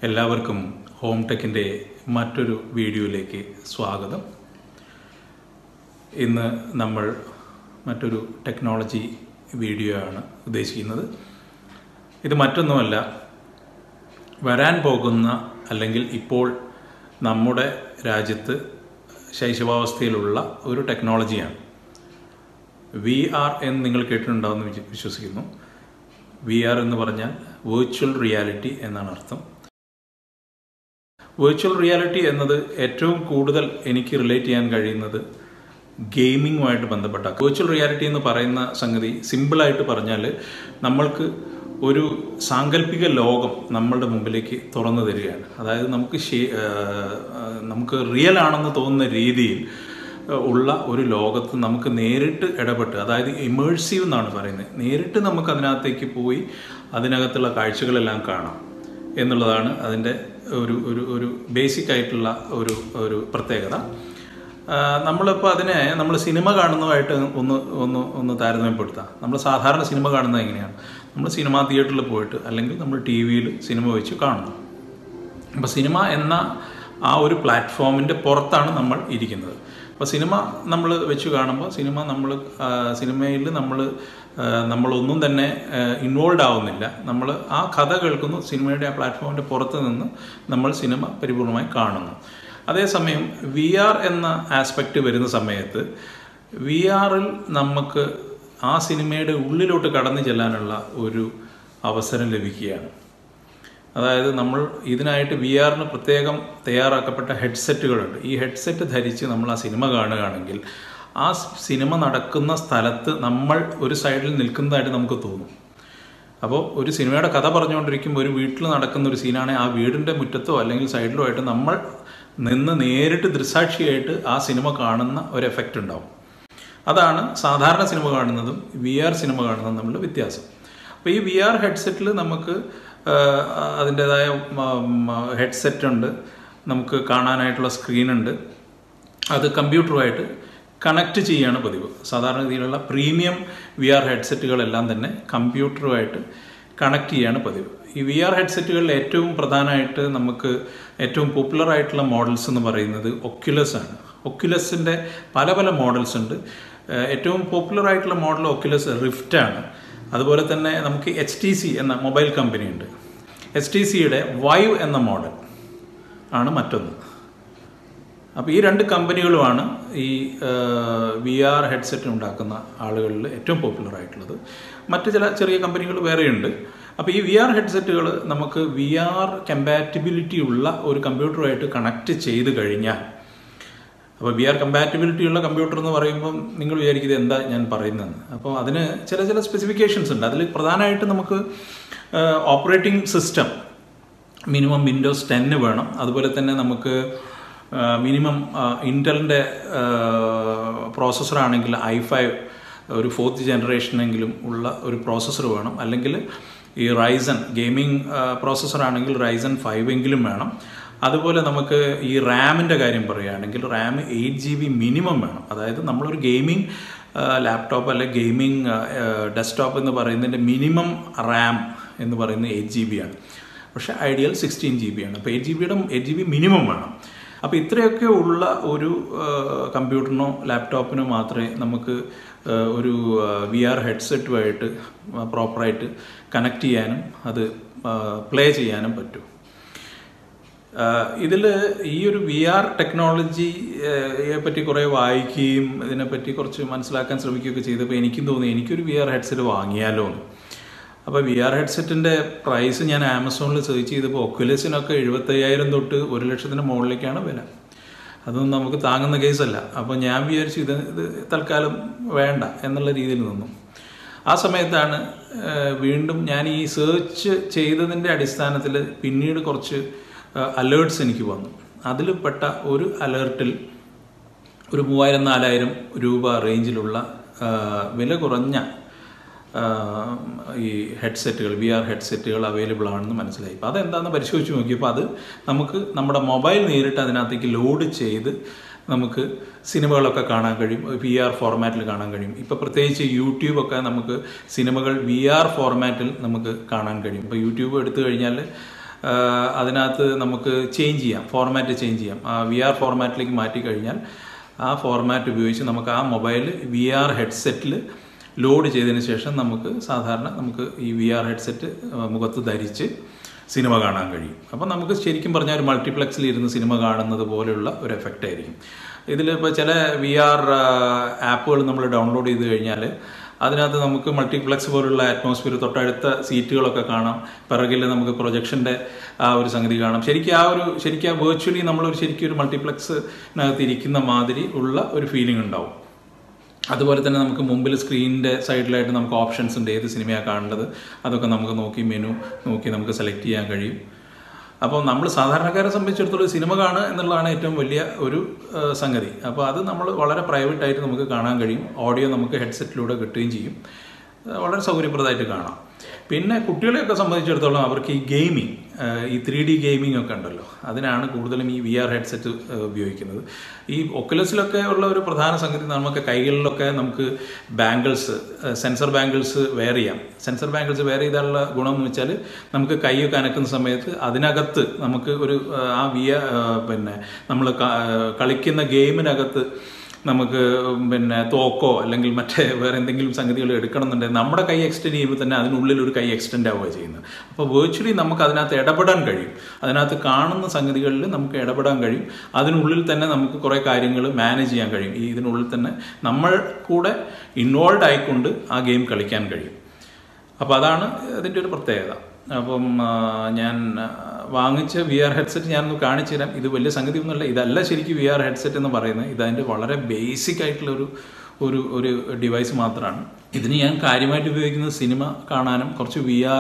എല്ലാവർക്കും ഹോം ടെക്കിൻ്റെ മറ്റൊരു വീഡിയോയിലേക്ക് സ്വാഗതം ഇന്ന് നമ്മൾ മറ്റൊരു ടെക്നോളജി വീഡിയോ ആണ് ഉദ്ദേശിക്കുന്നത് ഇത് മറ്റൊന്നുമല്ല വരാൻ പോകുന്ന അല്ലെങ്കിൽ ഇപ്പോൾ നമ്മുടെ രാജ്യത്ത് ശൈശവാവസ്ഥയിലുള്ള ഒരു ടെക്നോളജിയാണ് വി ആർ എന്ന് നിങ്ങൾ കേട്ടിട്ടുണ്ടാവുമെന്ന് വിശ്വ- വിശ്വസിക്കുന്നു വി ആർ എന്ന് പറഞ്ഞാൽ വേർച്വൽ റിയാലിറ്റി എന്നാണ് അർത്ഥം വേർച്വൽ റിയാലിറ്റി എന്നത് ഏറ്റവും കൂടുതൽ എനിക്ക് റിലേറ്റ് ചെയ്യാൻ കഴിയുന്നത് ഗെയിമിങ്ങുമായിട്ട് ബന്ധപ്പെട്ട വേർച്വൽ റിയാലിറ്റി എന്ന് പറയുന്ന സംഗതി സിമ്പിളായിട്ട് പറഞ്ഞാൽ നമ്മൾക്ക് ഒരു സാങ്കല്പിക ലോകം നമ്മളുടെ മുമ്പിലേക്ക് തുറന്നു തരികയാണ് അതായത് നമുക്ക് ശേ- ആ, ആ, നമുക്ക് റിയൽ ആണെന്ന് തോന്നുന്ന രീതിയിൽ ഉള്ള ഒരു ലോകത്ത് നമുക്ക് നേരിട്ട് ഇടപെട്ട് അതായത് ഇമേഴ്സീവ് എന്നാണ് പറയുന്നത് നേരിട്ട് നമുക്ക് അതിനകത്തേക്ക് പോയി അതിനകത്തുള്ള കാഴ്ചകളെല്ലാം കാണാം എന്നുള്ളതാണ് അതിൻ്റെ ഒരു ഒരു ഒരു ബേസിക് ആയിട്ടുള്ള ഒരു ഒരു പ്രത്യേകത ആ, നമ്മളിപ്പോൾ അതിനെ നമ്മൾ സിനിമ കാണുന്നതുമായിട്ട് ഒന്ന് ഒന്ന് ഒന്ന് താരതമ്യപ്പെടുത്താം നമ്മൾ സാധാരണ സിനിമ കാണുന്നത് എങ്ങനെയാണ് നമ്മൾ സിനിമാ തിയേറ്ററിൽ പോയിട്ട് അല്ലെങ്കിൽ നമ്മൾ ടി വിയിൽ സിനിമ വെച്ച് കാണുന്നു അപ്പോൾ സിനിമ എന്ന ആ ഒരു പ്ലാറ്റ്ഫോമിൻ്റെ പുറത്താണ് നമ്മൾ ഇരിക്കുന്നത് അപ്പോൾ സിനിമ നമ്മൾ വെച്ച് കാണുമ്പോൾ സിനിമ നമ്മൾ സിനിമയിൽ നമ്മൾ നമ്മളൊന്നും തന്നെ ഇൻവോൾവ് ആവുന്നില്ല നമ്മൾ ആ കഥ കേൾക്കുന്നു സിനിമയുടെ ആ പ്ലാറ്റ്ഫോമിൻ്റെ പുറത്ത് നിന്ന് നമ്മൾ സിനിമ പരിപൂർണമായി കാണുന്നു അതേസമയം വി ആർ എന്ന ആസ്പെക്റ്റ് വരുന്ന സമയത്ത് വി ആറിൽ നമുക്ക് ആ സിനിമയുടെ ഉള്ളിലോട്ട് കടന്നു ചെല്ലാനുള്ള ഒരു അവസരം ലഭിക്കുകയാണ് അതായത് നമ്മൾ ഇതിനായിട്ട് വി ആറിന് പ്രത്യേകം തയ്യാറാക്കപ്പെട്ട ഹെഡ്സെറ്റുകളുണ്ട് ഈ ഹെഡ്സെറ്റ് ധരിച്ച് നമ്മൾ ആ സിനിമ കാണുകയാണെങ്കിൽ ആ സിനിമ നടക്കുന്ന സ്ഥലത്ത് നമ്മൾ ഒരു സൈഡിൽ നിൽക്കുന്നതായിട്ട് നമുക്ക് തോന്നും അപ്പോൾ ഒരു സിനിമയുടെ കഥ പറഞ്ഞുകൊണ്ടിരിക്കുമ്പോൾ ഒരു വീട്ടിൽ നടക്കുന്ന ഒരു സീനാണെങ്കിൽ ആ വീടിൻ്റെ മുറ്റത്തോ അല്ലെങ്കിൽ സൈഡിലോ ആയിട്ട് നമ്മൾ നിന്ന് നേരിട്ട് ദൃസാക്ഷിയായിട്ട് ആ സിനിമ കാണുന്ന ഒരു എഫക്റ്റ് ഉണ്ടാവും അതാണ് സാധാരണ സിനിമ കാണുന്നതും വി ആർ സിനിമ കാണുന്നതും തമ്മിലുള്ള വ്യത്യാസം അപ്പോൾ ഈ വി ആർ ഹെഡ്സെറ്റിൽ നമുക്ക് അതിൻ്റെതായ ഹെഡ്സെറ്റ് ഉണ്ട് നമുക്ക് കാണാനായിട്ടുള്ള സ്ക്രീനുണ്ട് അത് കമ്പ്യൂട്ടറുമായിട്ട് കണക്ട് ചെയ്യുകയാണ് പതിവ് സാധാരണ രീതിയിലുള്ള പ്രീമിയം വി ആർ ഹെഡ്സെറ്റുകളെല്ലാം തന്നെ കമ്പ്യൂട്ടറുമായിട്ട് കണക്ട് ചെയ്യുകയാണ് പതിവ് ഈ വി ആർ ഹെഡ്സെറ്റുകളിൽ ഏറ്റവും പ്രധാനമായിട്ട് നമുക്ക് ഏറ്റവും പോപ്പുലർ ആയിട്ടുള്ള മോഡൽസ് എന്ന് പറയുന്നത് ഒക്യുലസ് ആണ് ഒക്യുലസിൻ്റെ പല പല മോഡൽസ് ഉണ്ട് ഏഹ് ഏറ്റവും പോപ്പുലർ ആയിട്ടുള്ള മോഡൽ ഒക്യുലസ് റിഫ്റ്റ് ആണ് അതുപോലെ തന്നെ നമുക്ക് എച്ച് ടി സി എന്ന മൊബൈൽ കമ്പനി ഉണ്ട് എച്ച് ടി സിയുടെ വൈവ് എന്ന മോഡൽ ആണ് മറ്റൊന്ന് അപ്പോൾ ഈ രണ്ട് കമ്പനികളുമാണ് ഈ വി ആർ ഹെഡ്സെറ്റ് ഉണ്ടാക്കുന്ന ആളുകളിൽ ഏറ്റവും പോപ്പുലർ ആയിട്ടുള്ളത് മറ്റ് ചില ചെറിയ കമ്പനികൾ വേറെയുണ്ട് അപ്പോൾ ഈ വി ആർ ഹെഡ്സെറ്റുകൾ നമുക്ക് വി ആർ കമ്പാറ്റിബിലിറ്റി ഉള്ള ഒരു കമ്പ്യൂട്ടറുമായിട്ട് കണക്ട് ചെയ്ത് കഴിഞ്ഞാൽ അപ്പോൾ വി ആർ കമ്പാറ്റിബിലിറ്റി ഉള്ള കമ്പ്യൂട്ടർ എന്ന് പറയുമ്പം നിങ്ങൾ വിചാരിക്കുന്നത് എന്താ ഞാൻ പറയുന്നതെന്ന് അപ്പോൾ അതിന് ചില ചില സ്പെസിഫിക്കേഷൻസ് ഉണ്ട് അതിൽ പ്രധാനമായിട്ട് നമുക്ക് ഓപ്പറേറ്റിംഗ് സിസ്റ്റം മിനിമം വിൻഡോസ് ടെന്ന് വേണം അതുപോലെ തന്നെ നമുക്ക് മിനിമം ഇൻറ്റലിൻ്റെ പ്രോസസ്സറാണെങ്കിൽ ഐ ഫൈവ് ഒരു ഫോർത്ത് ജനറേഷനെങ്കിലും ഉള്ള ഒരു പ്രോസസ്സർ വേണം അല്ലെങ്കിൽ ഈ റൈസൺ ഗെയിമിംഗ് പ്രോസസ്സറാണെങ്കിൽ റൈസൺ ഫൈവ് എങ്കിലും വേണം അതുപോലെ നമുക്ക് ഈ റാമിൻ്റെ കാര്യം പറയുകയാണെങ്കിൽ RAM eight G B minimum വേണം അതായത് നമ്മളൊരു ഗെയിമിംഗ് ലാപ്ടോപ്പ് അല്ലെ ഗെയിമിംഗ് ഡെസ്ക്ടോപ്പ് എന്ന് പറയുന്നതിൻ്റെ മിനിമം റാം എന്ന് പറയുന്നത് എയ്റ്റ് ജി ബി ആണ് പക്ഷേ ഐഡിയൽ സിക്സ്റ്റീൻ ജി ബി ആണ് അപ്പോൾ എയ്റ്റ് ജി ബിയുടെ എയ്റ്റ് ജി ബി മിനിമം വേണം അപ്പോൾ ഇത്രയൊക്കെ ഉള്ള ഒരു കമ്പ്യൂട്ടറിനോ ലാപ്ടോപ്പിനോ മാത്രമേ നമുക്ക് ഒരു വി ആർ ഹെഡ്സെറ്റുമായിട്ട് പ്രോപ്പറായിട്ട് കണക്ട് ചെയ്യാനും അത് പ്ലേ ചെയ്യാനും പറ്റൂ ഇതിൽ ഈ ഒരു വി ആർ ടെക്നോളജിയെ പറ്റി കുറേ വായിക്കുകയും ഇതിനെപ്പറ്റി കുറച്ച് മനസ്സിലാക്കാൻ ശ്രമിക്കുകയൊക്കെ ചെയ്തപ്പോൾ എനിക്കും തോന്നി എനിക്കൊരു വി ആർ ഹെഡ്സെറ്റ് വാങ്ങിയാലോ എന്ന് അപ്പോൾ വി ആർ ഹെഡ്സെറ്റിൻ്റെ പ്രൈസ് ഞാൻ ആമസോണിൽ സെർച്ച് ചെയ്തപ്പോൾ ഒക്കുലസിനൊക്കെ എഴുപത്തയ്യായിരം തൊട്ട് ഒരു ലക്ഷത്തിന് മുകളിലേക്കാണ് വില അതൊന്നും നമുക്ക് താങ്ങുന്ന കേസല്ല അപ്പോൾ ഞാൻ വിചാരിച്ചു ഇത് ഇത് തൽക്കാലം വേണ്ട എന്നുള്ള രീതിയിൽ നിന്നു ആ സമയത്താണ് വീണ്ടും ഞാൻ ഈ സെർച്ച് ചെയ്തതിൻ്റെ അടിസ്ഥാനത്തിൽ പിന്നീട് കുറച്ച് അലേർട്സ് എനിക്ക് വന്നു അതിൽ പെട്ട ഒരു അലേർട്ടിൽ ഒരു മൂവായിരം നാലായിരം രൂപ റേഞ്ചിലുള്ള വില കുറഞ്ഞ ഈ ഹെഡ്സെറ്റുകൾ വി ആർ ഹെഡ്സെറ്റുകൾ അവൈലബിൾ ആണെന്ന് മനസ്സിലായി അപ്പോൾ അതെന്താണെന്ന് പരിശോധിച്ച് നോക്കിയപ്പോൾ അത് നമുക്ക് നമ്മുടെ മൊബൈൽ നേരിട്ട് അതിനകത്തേക്ക് ലോഡ് ചെയ്ത് നമുക്ക് സിനിമകളൊക്കെ കാണാൻ കഴിയും വി ആർ ഫോർമാറ്റിൽ കാണാൻ കഴിയും ഇപ്പോൾ പ്രത്യേകിച്ച് യൂട്യൂബൊക്കെ നമുക്ക് സിനിമകൾ വി ആർ ഫോർമാറ്റിൽ നമുക്ക് കാണാൻ കഴിയും ഇപ്പോൾ യൂട്യൂബ് എടുത്തു കഴിഞ്ഞാൽ അതിനകത്ത് നമുക്ക് ചേഞ്ച് ചെയ്യാം ഫോർമാറ്റ് ചേഞ്ച് ചെയ്യാം ആ വി ആർ ഫോർമാറ്റിലേക്ക് മാറ്റി കഴിഞ്ഞാൽ ആ ഫോർമാറ്റ് ഉപയോഗിച്ച് നമുക്ക് ആ മൊബൈൽ വി ആർ ഹെഡ്സെറ്റിൽ ലോഡ് ചെയ്തതിന് ശേഷം നമുക്ക് സാധാരണ നമുക്ക് ഈ വി ആർ ഹെഡ്സെറ്റ് മുഖത്ത് ധരിച്ച് സിനിമ കാണാൻ കഴിയും അപ്പം നമുക്ക് ശരിക്കും പറഞ്ഞാൽ ഒരു മൾട്ടിപ്ലക്സിൽ ഇരുന്ന് സിനിമ കാണുന്നത് പോലെയുള്ള ഒരു എഫക്റ്റ് ആയിരിക്കും ഇതിലിപ്പോൾ ചില വി ആർ ആപ്പുകൾ നമ്മൾ ഡൗൺലോഡ് ചെയ്ത് കഴിഞ്ഞാൽ അതിനകത്ത് നമുക്ക് മൾട്ടിപ്ലക്സ് പോലുള്ള അറ്റ്മോസ്ഫിയർ തൊട്ടടുത്ത സീറ്റുകളൊക്കെ കാണാം പിറകിൽ നമുക്ക് പ്രൊജക്ഷൻ്റെ ആ ഒരു സംഗതി കാണാം ശരിക്കും ആ ഒരു ശരിക്കും ആ വേർച്വലി നമ്മളൊരു ശരിക്കും ഒരു മൾട്ടിപ്ലക്സിനകത്ത് ഇരിക്കുന്ന മാതിരി ഉള്ള ഒരു ഫീലിംഗ് ഉണ്ടാവും അതുപോലെ തന്നെ നമുക്ക് മുമ്പിൽ സ്ക്രീനിൻ്റെ സൈഡിലായിട്ട് നമുക്ക് ഓപ്ഷൻസ് ഉണ്ട് ഏത് സിനിമയാണ് കാണേണ്ടത് അതൊക്കെ നമുക്ക് നോക്കി മെനു നോക്കി നമുക്ക് സെലക്ട് ചെയ്യാൻ കഴിയും അപ്പോൾ നമ്മൾ സാധാരണക്കാരെ സംബന്ധിച്ചിടത്തോളം സിനിമ കാണുക എന്നുള്ളതാണ് ഏറ്റവും വലിയ ഒരു ആ, സംഗതി അപ്പോൾ അത് നമ്മൾ വളരെ പ്രൈവറ്റ് ആയിട്ട് നമുക്ക് കാണാൻ കഴിയും ഓഡിയോ നമുക്ക് ഹെഡ്സെറ്റിലൂടെ കിട്ടുകയും ചെയ്യും ആ, വളരെ സൗകര്യപ്രദമായിട്ട് കാണാം പിന്നെ കുട്ടികളെയൊക്കെ സംബന്ധിച്ചിടത്തോളം അവർക്ക് ഈ ഗെയിമിങ് ഈ ത്രീ ഡി ഗെയിമിംഗ് ഒക്കെ ഉണ്ടല്ലോ അതിനാണ് കൂടുതലും ഈ വി ആർ ഹെഡ്സെറ്റ് ഉപയോഗിക്കുന്നത് ഈ ഒക്കുലസിലൊക്കെ ഉള്ള ഒരു പ്രധാന സംഗതി നമുക്ക് കൈകളിലൊക്കെ നമുക്ക് ബാംഗിൾസ് സെൻസർ ബാംഗിൾസ് വെയർ ചെയ്യാം സെൻസർ ബാംഗിൾസ് വെയർ ചെയ്താലുള്ള ഗുണം എന്ന് വെച്ചാൽ നമുക്ക് കൈയൊക്കെ അനക്കുന്ന സമയത്ത് അതിനകത്ത് നമുക്ക് ഒരു ആ, ആ വിയ പിന്നെ നമ്മൾ കളിക്കുന്ന ഗെയിമിനകത്ത് നമുക്ക് പിന്നെ തോക്കോ അല്ലെങ്കിൽ മറ്റേ വേറെ എന്തെങ്കിലും സംഗതികൾ എടുക്കണമെന്നുണ്ടെങ്കിൽ നമ്മുടെ കൈ എക്സ്റ്റെൻഡ് ചെയ്യുമ്പോൾ തന്നെ അതിനുള്ളിൽ ഒരു കൈ എക്സ്റ്റെൻഡ് ആവുക ചെയ്യുന്നത് അപ്പോൾ വേർച്വലി നമുക്ക് അതിനകത്ത് ഇടപെടാൻ കഴിയും അതിനകത്ത് കാണുന്ന സംഗതികളിൽ നമുക്ക് ഇടപെടാൻ കഴിയും അതിനുള്ളിൽ തന്നെ നമുക്ക് കുറേ കാര്യങ്ങൾ മാനേജ് ചെയ്യാൻ കഴിയും ഈ ഇതിനുള്ളിൽ തന്നെ നമ്മൾ കൂടെ ഇൻവോൾവ് ആയിക്കൊണ്ട് ആ ഗെയിം കളിക്കാൻ കഴിയും അപ്പോൾ അതാണ് അതിൻ്റെ ഒരു പ്രത്യേകത അപ്പം ആ, ഞാൻ ആ, വാങ്ങിച്ച വി ആർ ഹെഡ്സെറ്റ് ഞാനൊന്ന് കാണിച്ചു തരാം ഇത് വലിയ സംഗതി ഒന്നുമല്ല ഇതല്ല ശരിക്കും വി ആർ ഹെഡ്സെറ്റ് എന്ന് പറയുന്നത് ഇതതിൻ്റെ വളരെ ബേസിക് ആയിട്ടുള്ള ഒരു ഒരു ഒരു ഡിവൈസ് മാത്രമാണ് ഇതിന് ഞാൻ കാര്യമായിട്ട് ഉപയോഗിക്കുന്നത് സിനിമ കാണാനും കുറച്ച് വി ആർ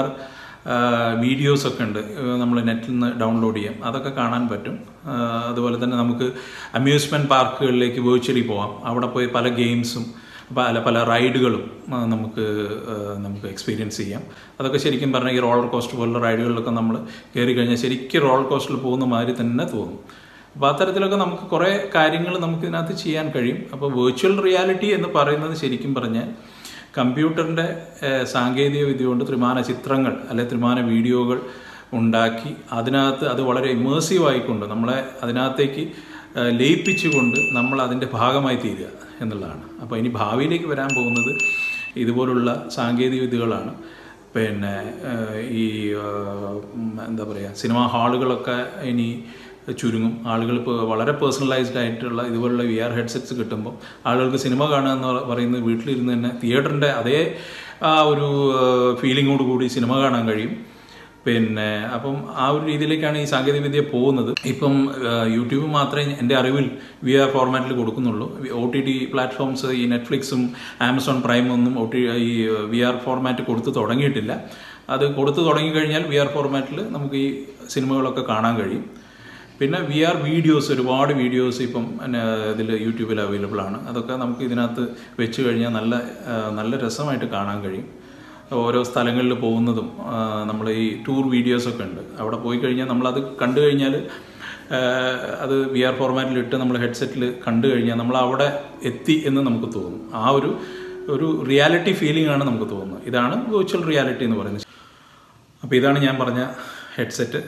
വീഡിയോസ് ഒക്കെ ഉണ്ട് നമ്മൾ നെറ്റിൽ നിന്ന് ഡൗൺലോഡ് ചെയ്യാം അതൊക്കെ കാണാൻ പറ്റും ആ, അതുപോലെ തന്നെ നമുക്ക് അമ്യൂസ്മെൻറ്റ് പാർക്കുകളിലേക്ക് വേർച്വലി പോവാം അവിടെ പോയി പല ഗെയിംസും പല പല റൈഡുകളും ആ, നമുക്ക് ആ, നമുക്ക് എക്സ്പീരിയൻസ് ചെയ്യാം അതൊക്കെ ശരിക്കും പറഞ്ഞാൽ ഈ റോളർ കോസ്റ്റ് പോലുള്ള റൈഡുകളിലൊക്കെ നമ്മൾ കയറി കഴിഞ്ഞാൽ ശരിക്കും റോളർ കോസ്റ്റിൽ പോകുന്ന മാതിരി തന്നെ തോന്നും അപ്പോൾ അത്തരത്തിലൊക്കെ നമുക്ക് കുറേ കാര്യങ്ങൾ നമുക്ക് ഇതിനകത്ത് ചെയ്യാൻ കഴിയും അപ്പോൾ വേർച്വൽ റിയാലിറ്റി എന്ന് പറയുന്നത് ശരിക്കും പറഞ്ഞാൽ കമ്പ്യൂട്ടറിൻ്റെ സാങ്കേതിക വിദ്യ കൊണ്ട് ത്രിമാന ചിത്രങ്ങൾ അല്ലെ ത്രിമാന വീഡിയോകൾ ഉണ്ടാക്കി അതിനകത്ത് അത് വളരെ ഇമേഴ്സീവ് ആയിക്കൊണ്ട് നമ്മളെ അതിനകത്തേക്ക് ആ, ലയിപ്പിച്ചുകൊണ്ട് നമ്മൾ അതിൻ്റെ ഭാഗമായി തീരുക എന്നുള്ളതാണ് അപ്പോൾ ഇനി ഭാവിയിലേക്ക് വരാൻ പോകുന്നത് ഇതുപോലുള്ള സാങ്കേതിക വിദ്യകളാണ് പിന്നെ ആ, ഈ ആ, ഉം, എന്താ പറയുക സിനിമാ ഹാളുകളൊക്കെ ഇനി ചുരുങ്ങും ആളുകൾ ഇപ്പോൾ വളരെ പേഴ്സണലൈസ്ഡ് ആയിട്ടുള്ള ഇതുപോലുള്ള വി ആർ ഹെഡ്സെറ്റ്സ് കിട്ടുമ്പോൾ ആളുകൾക്ക് സിനിമ കാണുക എന്ന് പറയുന്നത് വീട്ടിലിരുന്ന് തന്നെ തിയേറ്ററിൻ്റെ അതേ ആ ഒരു ഫീലിങ്ങോട് കൂടി സിനിമ കാണാൻ കഴിയും പിന്നെ അപ്പം ആ ഒരു രീതിയിലേക്കാണ് ഈ സാങ്കേതികവിദ്യ പോകുന്നത് ഇപ്പം ആ, യൂട്യൂബ് മാത്രമേ എൻ്റെ അറിവിൽ വി ആർ ഫോർമാറ്റിൽ കൊടുക്കുന്നുള്ളൂ ഒ ടി ടി പ്ലാറ്റ്ഫോംസ് ഈ നെറ്റ്ഫ്ലിക്സും ആമസോൺ പ്രൈമും ഒന്നും ഒ ടി ഈ വി ആർ ഫോർമാറ്റ് കൊടുത്ത് തുടങ്ങിയിട്ടില്ല അത് കൊടുത്തു തുടങ്ങിക്കഴിഞ്ഞാൽ വി ആർ ഫോർമാറ്റിൽ നമുക്ക് ഈ സിനിമകളൊക്കെ കാണാൻ കഴിയും പിന്നെ വി ആർ വീഡിയോസ് ഒരുപാട് വീഡിയോസ് ഇപ്പം ഇതിൽ യൂട്യൂബിൽ അവൈലബിൾ ആണ് അതൊക്കെ നമുക്ക് ഇതിനകത്ത് വെച്ച് കഴിഞ്ഞാൽ നല്ല ആ, നല്ല രസമായിട്ട് കാണാൻ കഴിയും ഓരോ സ്ഥലങ്ങളിൽ പോകുന്നതും നമ്മൾ ഈ ടൂർ വീഡിയോസൊക്കെ ഉണ്ട് അവിടെ പോയി കഴിഞ്ഞാൽ നമ്മളത് കണ്ടു കഴിഞ്ഞാൽ ആ, അത് വി ആർ ഫോർമാറ്റിൽ ഇട്ട് നമ്മൾ ഹെഡ്സെറ്റിൽ കണ്ടു കഴിഞ്ഞാൽ നമ്മൾ അവിടെ എത്തി എന്ന് നമുക്ക് തോന്നും ആ ഒരു ഒരു റിയാലിറ്റി ഫീലിംഗ് ആണ് നമുക്ക് തോന്നുന്നത് ഇതാണ് വെർച്വൽ റിയാലിറ്റി എന്ന് പറയുന്നത് അപ്പോൾ ഇതാണ് ഞാൻ പറഞ്ഞ ഹെഡ്സെറ്റ്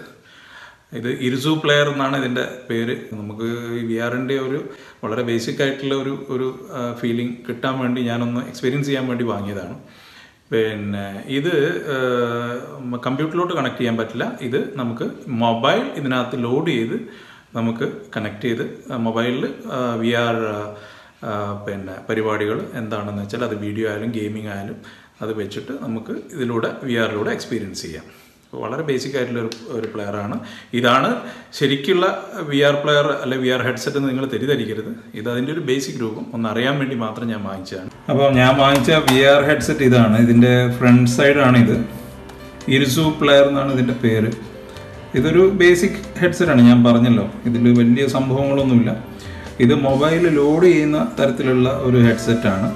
ഇത് ഇർസു പ്ലെയർ എന്നാണ് ഇതിൻ്റെ പേര് നമുക്ക് ഈ വി ആറിൻ്റെ ഒരു വളരെ ബേസിക് ആയിട്ടുള്ള ഒരു ഒരു ഫീലിംഗ് കിട്ടാൻ വേണ്ടി ഞാനൊന്ന് എക്സ്പീരിയൻസ് ചെയ്യാൻ വേണ്ടി വാങ്ങിയതാണ് പിന്നെ ഇത് കമ്പ്യൂട്ടറിലോട്ട് കണക്ട് ചെയ്യാൻ പറ്റില്ല ഇത് നമുക്ക് മൊബൈൽ ഇതിനകത്ത് ലോഡ് ചെയ്ത് നമുക്ക് കണക്ട് ചെയ്ത് മൊബൈലിൽ വി ആർ പിന്നെ പരിപാടികൾ എന്താണെന്ന് വെച്ചാൽ അത് വീഡിയോ ആയാലും ഗെയിമിംഗ് ആയാലും അത് വെച്ചിട്ട് നമുക്ക് ഇതിലൂടെ വി ആറിലൂടെ എക്സ്പീരിയൻസ് ചെയ്യാം അപ്പോൾ വളരെ ബേസിക് ആയിട്ടുള്ള ഒരു ഒരു പ്ലെയറാണ് ഇതാണ് ശരിക്കുള്ള വി ആർ പ്ലെയർ അല്ലെ വി ആർ ഹെഡ്സെറ്റ് എന്ന് നിങ്ങൾ തെറ്റിദ്ധരിക്കരുത് ഇത് അതിൻ്റെ ഒരു ബേസിക് രൂപം ഒന്ന് അറിയാൻ വേണ്ടി മാത്രം ഞാൻ വാങ്ങിച്ചതാണ് അപ്പോൾ ഞാൻ വാങ്ങിച്ച വി ആർ ഹെഡ്സെറ്റ് ഇതാണ് ഇതിൻ്റെ ഫ്രണ്ട് സൈഡാണ് ഇത് ഇർസു പ്ലെയർ എന്നാണ് ഇതിൻ്റെ പേര് ഇതൊരു ബേസിക് ഹെഡ്സെറ്റാണ് ഞാൻ പറഞ്ഞല്ലോ ഇതിൽ വലിയ സംഭവങ്ങളൊന്നുമില്ല ഇത് മൊബൈൽ ലോഡ് ചെയ്യുന്ന തരത്തിലുള്ള ഒരു ഹെഡ്സെറ്റാണ്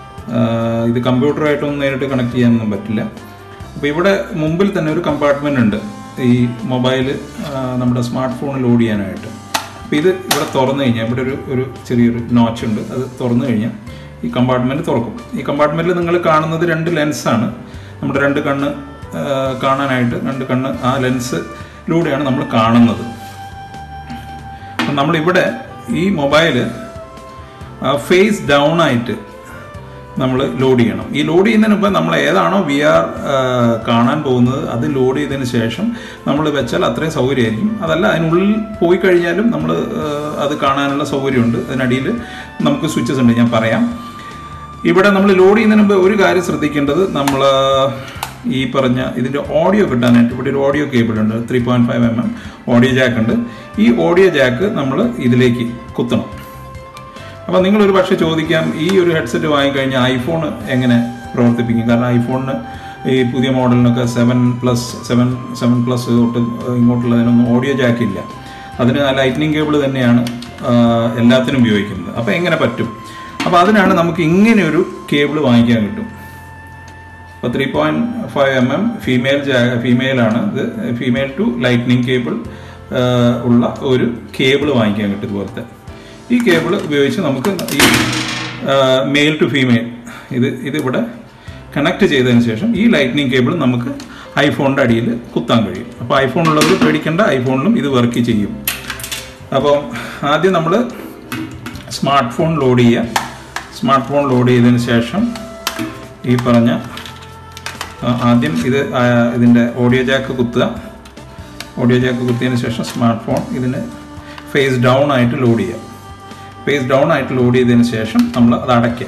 ഇത് കമ്പ്യൂട്ടറായിട്ടൊന്നും നേരിട്ട് കണക്ട് ചെയ്യാനൊന്നും പറ്റില്ല അപ്പോൾ ഇവിടെ മുമ്പിൽ തന്നെ ഒരു കമ്പാർട്ട്മെൻ്റ് ഉണ്ട് ഈ മൊബൈൽ നമ്മുടെ സ്മാർട്ട് ഫോൺ ലോഡ് ചെയ്യാനായിട്ട് അപ്പോൾ ഇത് ഇവിടെ തുറന്നു കഴിഞ്ഞാൽ ഇവിടെ ഒരു ഒരു ചെറിയൊരു നോച്ച് ഉണ്ട് അത് തുറന്നു കഴിഞ്ഞാൽ ഈ കമ്പാർട്ട്മെൻറ്റ് തുറക്കും ഈ കമ്പാർട്ട്മെൻറ്റിൽ നിങ്ങൾ കാണുന്നത് രണ്ട് ലെൻസാണ് നമ്മുടെ രണ്ട് കണ്ണ് ആ, കാണാനായിട്ട് രണ്ട് കണ്ണ് ആ ലെൻസ് ലൂടെയാണ് നമ്മൾ കാണുന്നത് അപ്പം നമ്മളിവിടെ ഈ മൊബൈല് ഫേസ് ഡൗൺ ആയിട്ട് നമ്മൾ ലോഡ് ചെയ്യണം ഈ ലോഡ് ചെയ്യുന്നതിന് മുമ്പ് നമ്മൾ ഏതാണോ വി ആർ കാണാൻ പോകുന്നത് അത് ലോഡ് ചെയ്തതിന് ശേഷം നമ്മൾ വെച്ചാൽ അത്രയും സൗകര്യമായിരിക്കും അതല്ല അതിനുള്ളിൽ പോയി കഴിഞ്ഞാലും നമ്മൾ അത് കാണാനുള്ള സൗകര്യമുണ്ട് അതിനടിയിൽ നമുക്ക് സ്വിച്ചസ് ഉണ്ട് ഞാൻ പറയാം ഇവിടെ നമ്മൾ ലോഡ് ചെയ്യുന്നതിന് മുമ്പ് ഒരു കാര്യം ശ്രദ്ധിക്കേണ്ടത് നമ്മൾ ഈ പറഞ്ഞ ഇതിൻ്റെ ഓഡിയോ കിട്ടാനായിട്ട് ഇവിടെ ഒരു ഓഡിയോ കേബിൾ ഉണ്ട് three point five M M audio jack ഉണ്ട് ഈ ഓഡിയോ ജാക്ക് നമ്മൾ ഇതിലേക്ക് കുത്തണം അപ്പോൾ നിങ്ങൾ ഒരു പക്ഷേ ചോദിക്കാം ഈ ഒരു ഹെഡ്സെറ്റ് വാങ്ങിക്കഴിഞ്ഞാൽ ഐഫോൺ എങ്ങനെ പ്രവർത്തിപ്പിക്കും കാരണം ഐഫോണിന് ഈ പുതിയ മോഡലിനൊക്കെ seven plus seven seven plus തൊട്ട് ഇങ്ങോട്ടുള്ളതിനൊന്നും ഓഡിയോ ജാക്ക് ഇല്ല അതിന് ആ ലൈറ്റ്നിങ് കേബിൾ തന്നെയാണ് ആ, എല്ലാത്തിനും ഉപയോഗിക്കുന്നത് അപ്പോൾ എങ്ങനെ പറ്റും അപ്പോൾ അതിനാണ് നമുക്ക് ഇങ്ങനെ ഒരു കേബിൾ വാങ്ങിക്കാൻ കിട്ടും അപ്പോൾ three point five M M female ഫീമെയിലാണ് ഇത് ഫീമെയിൽ ടു ലൈറ്റ്നിങ് കേബിൾ ഉള്ള ഒരു കേബിൾ വാങ്ങിക്കാൻ കിട്ടും ഇതുപോലത്തെ ഈ കേബിൾ ഉപയോഗിച്ച് നമുക്ക് ഈ മെയിൽ ടു ഫീമെയിൽ ഇത് ഇത് ഇവിടെ കണക്ട് ചെയ്തതിന് ശേഷം ഈ ലൈറ്റ്നിങ് കേബിൾ നമുക്ക് ഐഫോണിൻ്റെ അടിയിൽ കുത്താൻ കഴിയും അപ്പോൾ ഐഫോൺ ഉള്ളവർ പേടിക്കേണ്ട ഐഫോണിലും ഇത് വർക്ക് ചെയ്യും അപ്പം ആദ്യം നമ്മൾ സ്മാർട്ട് ഫോൺ ലോഡ് ചെയ്യുക സ്മാർട്ട് ഫോൺ ലോഡ് ചെയ്തതിന് ശേഷം ഈ പറഞ്ഞ ആ, ആദ്യം ഇത് ആ, ഇതിൻ്റെ ഓഡിയോ ജാക്ക് കുത്തുക ഓഡിയോ ജാക്ക് കുത്തിയതിന് ശേഷം സ്മാർട്ട് ഫോൺ ഇതിന് ഫേസ് ഡൗൺ ആയിട്ട് ലോഡ് ചെയ്യുക ഫേസ് ഡൗൺ ആയിട്ട് ലോഡ് ചെയ്തതിന് ശേഷം നമ്മൾ അത് അടയ്ക്കുക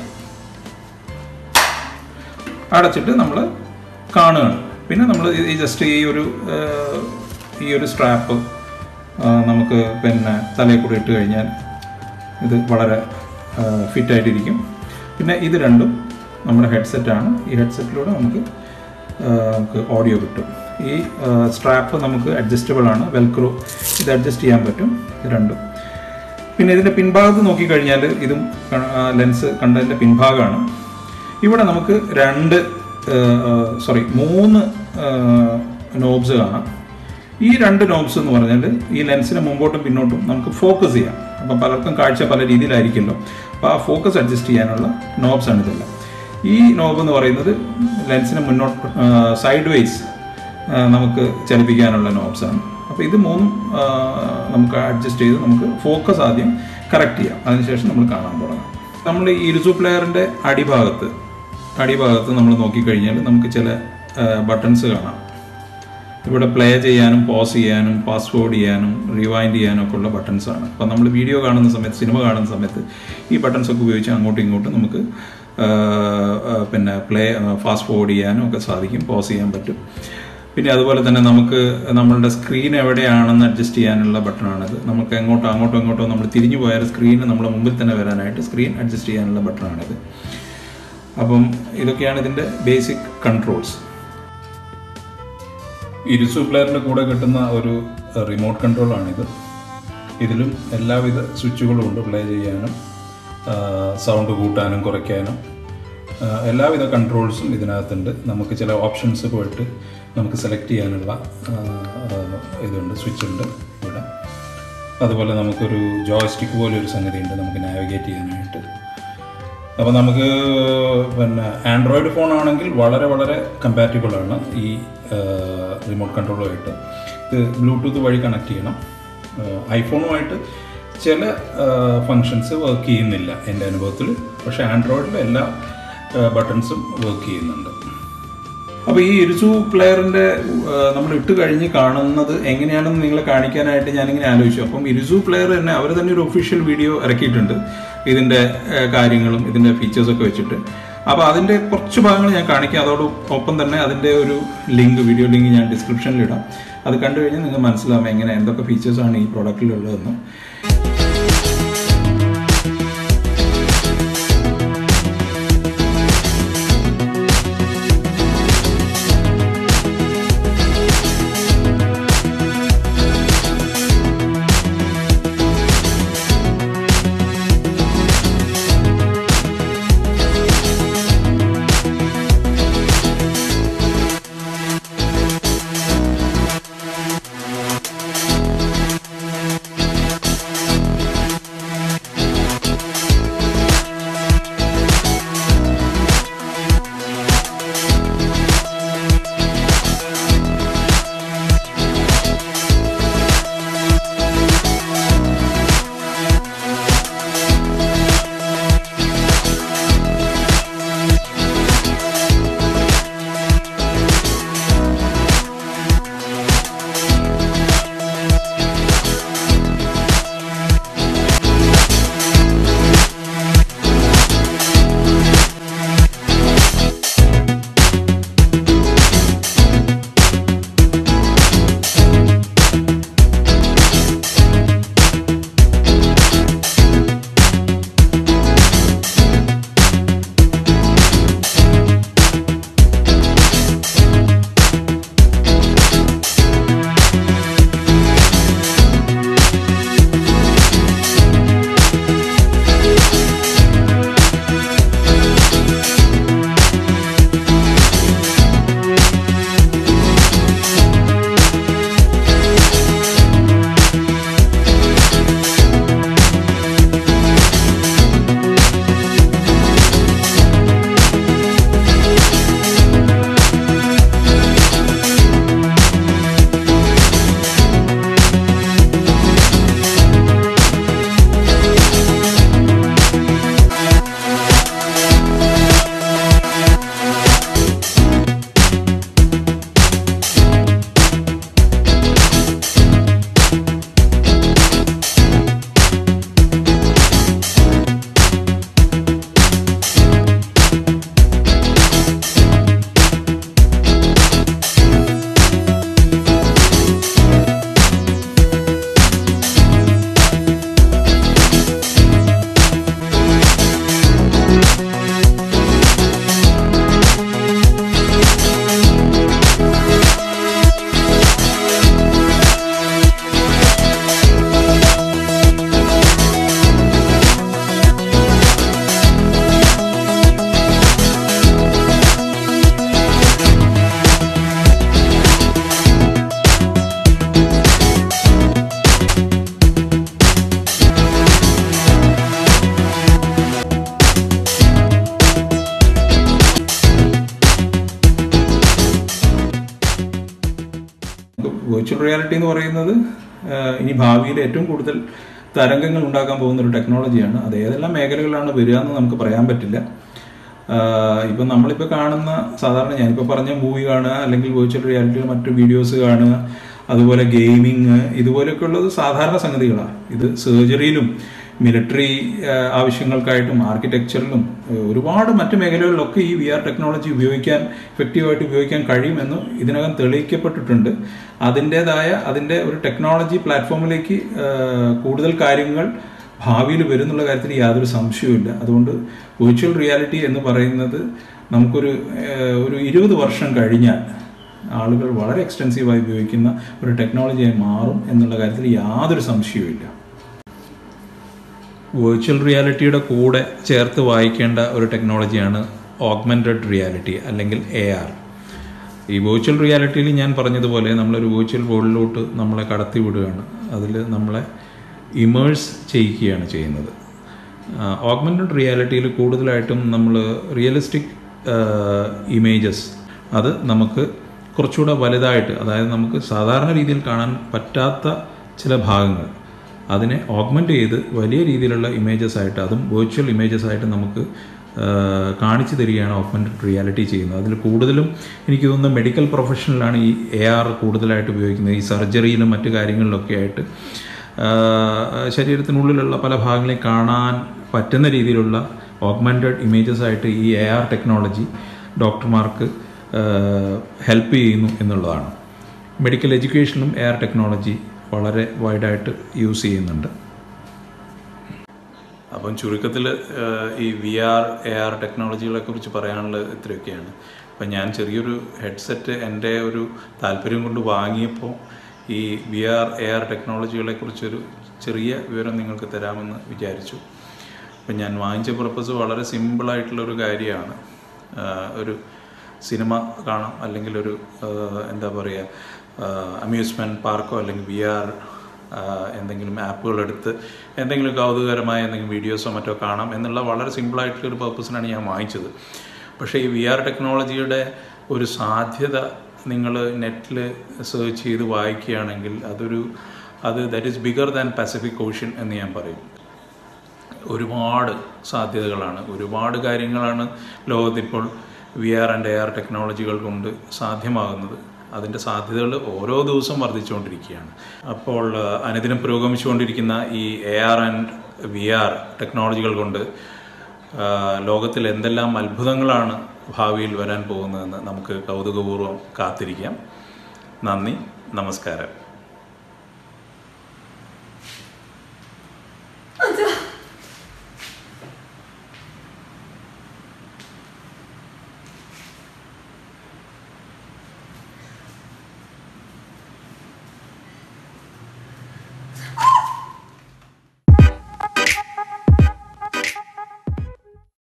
അടച്ചിട്ട് നമ്മൾ കാണുകയാണ് പിന്നെ നമ്മൾ ഈ ജസ്റ്റ് ഈ ഒരു ആ, ഈ ഒരു സ്ട്രാപ്പ് നമുക്ക് പിന്നെ തലയിൽ കൂടി ഇട്ട് കഴിഞ്ഞാൽ ഇത് വളരെ ഫിറ്റായിട്ടിരിക്കും പിന്നെ ഇത് രണ്ടും നമ്മുടെ ഹെഡ്സെറ്റാണ് ഈ ഹെഡ്സെറ്റിലൂടെ നമുക്ക് ആ, നമുക്ക് ഓഡിയോ കിട്ടും ഈ സ്ട്രാപ്പ് നമുക്ക് അഡ്ജസ്റ്റബിൾ ആണ് വെൽക്രോ ഇത് അഡ്ജസ്റ്റ് ചെയ്യാൻ പറ്റും ഇത് രണ്ടും പിന്നെ ഇതിൻ്റെ പിൻഭാഗത്ത് നോക്കിക്കഴിഞ്ഞാൽ ഇതും ലെൻസ് കണ്ടതിൻ്റെ പിൻഭാഗമാണ് ഇവിടെ നമുക്ക് രണ്ട് സോറി മൂന്ന് നോബ്സ് കാണാം ഈ രണ്ട് നോബ്സ് എന്ന് പറഞ്ഞാൽ ഈ ലെൻസിന് മുമ്പോട്ടും പിന്നോട്ടും നമുക്ക് ഫോക്കസ് ചെയ്യാം അപ്പം പലർക്കും കാഴ്ച പല രീതിയിലായിരിക്കുമല്ലോ അപ്പോൾ ആ ഫോക്കസ് അഡ്ജസ്റ്റ് ചെയ്യാനുള്ള നോബ്സ് ആണ് ഇതെല്ലാം ഈ നോബ് എന്ന് പറയുന്നത് ലെൻസിന് മുന്നോട്ട് സൈഡ് വേസ് നമുക്ക് ചലിപ്പിക്കാനുള്ള നോബ്സാണ് അപ്പോൾ ഇത് മൂന്നും ആ, നമുക്ക് അഡ്ജസ്റ്റ് ചെയ്ത് നമുക്ക് ഫോക്കസ് ആദ്യം കറക്റ്റ് ചെയ്യാം അതിനുശേഷം നമ്മൾ കാണാൻ തുടങ്ങാം നമ്മൾ ഈ ഇരുസു പ്ലെയറിൻ്റെ അടിഭാഗത്ത് അടിഭാഗത്ത് നമ്മൾ നോക്കിക്കഴിഞ്ഞാൽ നമുക്ക് ചില ബട്ടൺസ് കാണാം ഇവിടെ പ്ലേ ചെയ്യാനും പോസ് ചെയ്യാനും പാസ്വേഡ് ചെയ്യാനും റിവൈൻഡ് ചെയ്യാനും ഒക്കെ ഉള്ള ബട്ടൺസ് ആണ് അപ്പം നമ്മൾ വീഡിയോ കാണുന്ന സമയത്ത് സിനിമ കാണുന്ന സമയത്ത് ഈ ബട്ടൺസ് ഒക്കെ ഉപയോഗിച്ച് അങ്ങോട്ടും ഇങ്ങോട്ടും നമുക്ക് ആ, ആ, പിന്നെ പ്ലേ ഫാസ്റ്റ് ഫോർവേഡ് ചെയ്യാനും ഒക്കെ സാധിക്കും പോസ് ചെയ്യാൻ പറ്റും പിന്നെ അതുപോലെ തന്നെ നമുക്ക് നമ്മളുടെ സ്ക്രീൻ എവിടെയാണെന്ന് അഡ്ജസ്റ്റ് ചെയ്യാനുള്ള ബട്ടണാണിത് നമുക്ക് എങ്ങോട്ടോ അങ്ങോട്ടോ ഇങ്ങോട്ടോ നമ്മൾ തിരിഞ്ഞു പോയാൽ സ്ക്രീൻ നമ്മുടെ മുമ്പിൽ തന്നെ വരാനായിട്ട് സ്ക്രീൻ അഡ്ജസ്റ്റ് ചെയ്യാനുള്ള ബട്ടണാണിത് അപ്പം ഇതൊക്കെയാണ് ഇതിൻ്റെ ബേസിക് കൺട്രോൾസ് ഇരുസു പ്ലെയറിൻ്റെ കൂടെ കിട്ടുന്ന ഒരു റിമോട്ട് കൺട്രോളാണിത് ഇതിലും എല്ലാവിധ സ്വിച്ചുകളും ഉണ്ട് പ്ലേ ചെയ്യാനും സൗണ്ട് കൂട്ടാനും കുറയ്ക്കാനും ആ, എല്ലാവിധ കൺട്രോൾസും ഇതിനകത്തുണ്ട് നമുക്ക് ചില ഓപ്ഷൻസ് പോയിട്ട് നമുക്ക് സെലക്ട് ചെയ്യാനുള്ള ആ, ആ, ഇതുണ്ട് സ്വിച്ച് ഉണ്ട് ഇവിടെ അതുപോലെ നമുക്കൊരു ജോയ്സ്റ്റിക്ക് പോലെ ഒരു സംഗതി ഉണ്ട് നമുക്ക് നാവിഗേറ്റ് ചെയ്യാനായിട്ട് അപ്പോൾ നമുക്ക് പിന്നെ ആൻഡ്രോയിഡ് ഫോൺ ആണെങ്കിൽ വളരെ വളരെ കമ്പാറ്റബിൾ ആണ് ഈ റിമോട്ട് കൺട്രോളുമായിട്ട് ഇത് ബ്ലൂടൂത്ത് വഴി കണക്ട് ചെയ്യണം ഐഫോണുമായിട്ട് ചില ഫങ്ഷൻസ് വർക്ക് ചെയ്യുന്നില്ല എൻ്റെ അനുഭവത്തിൽ പക്ഷേ ആൻഡ്രോയിഡിൽ എല്ലാ ബട്ടൺസും വർക്ക് ചെയ്യുന്നുണ്ട് അപ്പോൾ ഈ ഇരുസു പ്ലെയറിൻ്റെ നമ്മൾ ഇട്ട് കഴിഞ്ഞ് കാണുന്നത് എങ്ങനെയാണെന്ന് നിങ്ങളെ കാണിക്കാനായിട്ട് ഞാനിങ്ങനെ ആലോചിച്ചു അപ്പം ഇരുസു പ്ലെയർ തന്നെ അവർ തന്നെ ഒരു ഒഫീഷ്യൽ വീഡിയോ ഇറക്കിയിട്ടുണ്ട് ഇതിൻ്റെ ഏഹ്, കാര്യങ്ങളും ഇതിൻ്റെ ഫീച്ചേഴ്സൊക്കെ വെച്ചിട്ട് അപ്പോൾ അതിൻ്റെ കുറച്ച് ഭാഗങ്ങൾ ഞാൻ കാണിക്കാം അതോടൊപ്പം തന്നെ അതിൻ്റെ ഒരു ലിങ്ക് വീഡിയോ ലിങ്ക് ഞാൻ ഡിസ്ക്രിപ്ഷനിൽ ഇടാം അത് കണ്ടു കഴിഞ്ഞാൽ നിങ്ങൾക്ക് മനസ്സിലാവും എങ്ങനെ എന്തൊക്കെ ഫീച്ചേഴ്സാണ് ഈ പ്രോഡക്റ്റിലുള്ളതെന്ന് വെർച്വൽ റിയാലിറ്റി എന്ന് പറയുന്നത് ആ, ഇനി ഭാവിയിൽ ഏറ്റവും കൂടുതൽ തരംഗങ്ങൾ ഉണ്ടാക്കാൻ പോകുന്ന ഒരു ടെക്നോളജിയാണ് അത് ഏതെല്ലാം മേഖലകളിലാണ് വരിക എന്ന് നമുക്ക് പറയാൻ പറ്റില്ല ആഹ് ഇപ്പം നമ്മളിപ്പോൾ കാണുന്ന സാധാരണ ഞാനിപ്പോൾ പറഞ്ഞ മൂവി കാണുക അല്ലെങ്കിൽ വെർച്വൽ റിയാലിറ്റിയിൽ മറ്റു വീഡിയോസ് കാണുക അതുപോലെ ഗെയിമിങ് ഇതുപോലെയൊക്കെ ഉള്ളത് സാധാരണ സംഗതികളാണ് ഇത് സർജറിയിലും മിലിറ്ററി ആവശ്യങ്ങൾക്കായിട്ടും ആർക്കിടെക്ചറിലും ഏഹ് ഒരുപാട് മറ്റു മേഖലകളിലൊക്കെ ഈ വി ആർ ടെക്നോളജി ഉപയോഗിക്കാൻ എഫക്റ്റീവായിട്ട് ഉപയോഗിക്കാൻ കഴിയുമെന്ന് ഇതിനകം തെളിയിക്കപ്പെട്ടിട്ടുണ്ട് അതിൻ്റെതായ അതിൻ്റെ ഒരു ടെക്നോളജി പ്ലാറ്റ്ഫോമിലേക്ക് ഏഹ് കൂടുതൽ കാര്യങ്ങൾ ഭാവിയിൽ വരുന്നുള്ള കാര്യത്തിൽ യാതൊരു സംശയവുമില്ല അതുകൊണ്ട് വെർച്വൽ റിയാലിറ്റി എന്ന് പറയുന്നത് നമുക്കൊരു ഏഹ്, ഒരു ഇരുപത് വർഷം കഴിഞ്ഞാൽ ആളുകൾ വളരെ എക്സ്റ്റെൻസീവായി ഉപയോഗിക്കുന്ന ഒരു ടെക്നോളജിയായി മാറും എന്നുള്ള കാര്യത്തിൽ യാതൊരു സംശയവുമില്ല വെർച്വൽ റിയാലിറ്റിയുടെ കൂടെ ചേർത്ത് വായിക്കേണ്ട ഒരു ടെക്നോളജിയാണ് ഓഗ്മെൻറ്റഡ് റിയാലിറ്റി അല്ലെങ്കിൽ എ ആർ ഈ വെർച്വൽ റിയാലിറ്റിയിൽ ഞാൻ പറഞ്ഞതുപോലെ നമ്മളൊരു വെർച്വൽ വേൾഡിലോട്ട് നമ്മളെ കടത്തി വിടുകയാണ് അതിൽ നമ്മളെ ഇമേഴ്സ് ചെയ്യിക്കുകയാണ് ചെയ്യുന്നത് ഓഗ്മെൻറ്റഡ് റിയാലിറ്റിയിൽ കൂടുതലായിട്ടും നമ്മൾ റിയലിസ്റ്റിക് ഇമേജസ് അത് നമുക്ക് കുറച്ചുകൂടെ വലുതായിട്ട് അതായത് നമുക്ക് സാധാരണ രീതിയിൽ കാണാൻ പറ്റാത്ത ചില ഭാഗങ്ങൾ അതിനെ ഓഗ്മെൻ്റ് ചെയ്ത് വലിയ രീതിയിലുള്ള ഇമേജസ് ആയിട്ട് അതും വെർച്വൽ ഇമേജസ് ആയിട്ട് നമുക്ക് ആ, കാണിച്ചു തരികയാണ് ഓഗ്മെൻറ്റഡ് റിയാലിറ്റി ചെയ്യുന്നത് അതിൽ കൂടുതലും എനിക്ക് തോന്നുന്നു മെഡിക്കൽ പ്രൊഫഷനിലാണ് ഈ എ ആർ കൂടുതലായിട്ട് ഉപയോഗിക്കുന്നത് ഈ സർജറിയിലും മറ്റു കാര്യങ്ങളിലൊക്കെ ആയിട്ട് ആ, ശരീരത്തിനുള്ളിലുള്ള പല ഭാഗങ്ങളെയും കാണാൻ പറ്റുന്ന രീതിയിലുള്ള ഓഗ്മെൻറ്റഡ് ഇമേജസ് ആയിട്ട് ഈ എ ആർ ടെക്നോളജി ഡോക്ടർമാർക്ക് ഹെൽപ്പ് ചെയ്യുന്നു എന്നുള്ളതാണ് മെഡിക്കൽ എഡ്യൂക്കേഷനിലും എ ആർ ടെക്നോളജി വളരെ വൈഡായിട്ട് യൂസ് ചെയ്യുന്നുണ്ട് അപ്പം ചുരുക്കത്തിൽ ഈ വി ആർ എ ആർ ടെക്നോളജികളെ കുറിച്ച് പറയാനുള്ളത് ഇത്രയൊക്കെയാണ് അപ്പം ഞാൻ ചെറിയൊരു ഹെഡ്സെറ്റ് എൻ്റെ ഒരു താല്പര്യം കൊണ്ട് വാങ്ങിയപ്പോൾ ഈ വി ആർ എ ആർ ടെക്നോളജികളെ കുറിച്ചൊരു ചെറിയ വിവരം നിങ്ങൾക്ക് തരാമെന്ന് വിചാരിച്ചു അപ്പം ഞാൻ വാങ്ങിച്ച പർപ്പസ് വളരെ സിമ്പിളായിട്ടുള്ള ഒരു കാര്യമാണ് ആഹ് ഒരു സിനിമ കാണാം അല്ലെങ്കിൽ ഒരു ആഹ് എന്താ പറയുക അമ്യൂസ്മെൻറ്റ് പാർക്കോ അല്ലെങ്കിൽ വി ആർ എന്തെങ്കിലും ആപ്പുകൾ എടുത്ത് എന്തെങ്കിലും കൗതുകകരമായ എന്തെങ്കിലും വീഡിയോസോ മറ്റോ കാണാം എന്നുള്ള വളരെ സിമ്പിളായിട്ടുള്ള ഒരു പർപ്പസിനാണ് ഞാൻ വാങ്ങിച്ചത് പക്ഷേ ഈ വി ആർ ടെക്നോളജിയുടെ ഒരു സാധ്യത നിങ്ങൾ നെറ്റിൽ സെർച്ച് ചെയ്ത് വായിക്കുകയാണെങ്കിൽ അതൊരു അത് that is bigger than Pacific Ocean എന്ന് ഞാൻ പറയും ഒരുപാട് സാധ്യതകളാണ് ഒരുപാട് കാര്യങ്ങളാണ് ലോകത്തിപ്പോൾ V R and A R ടെക്നോളജികൾ കൊണ്ട് സാധ്യമാകുന്നത് അതിൻ്റെ സാധ്യതകൾ ഓരോ ദിവസവും വർദ്ധിച്ചുകൊണ്ടിരിക്കുകയാണ് അപ്പോൾ ആ, അനുദിനം പുരോഗമിച്ചുകൊണ്ടിരിക്കുന്ന ഈ A R and V R ടെക്നോളജികൾ കൊണ്ട് ആ, ലോകത്തിൽ എന്തെല്ലാം അത്ഭുതങ്ങളാണ് ഭാവിയിൽ വരാൻ പോകുന്നതെന്ന് നമുക്ക് കൗതുകപൂർവ്വം കാത്തിരിക്കാം നന്ദി നമസ്കാരം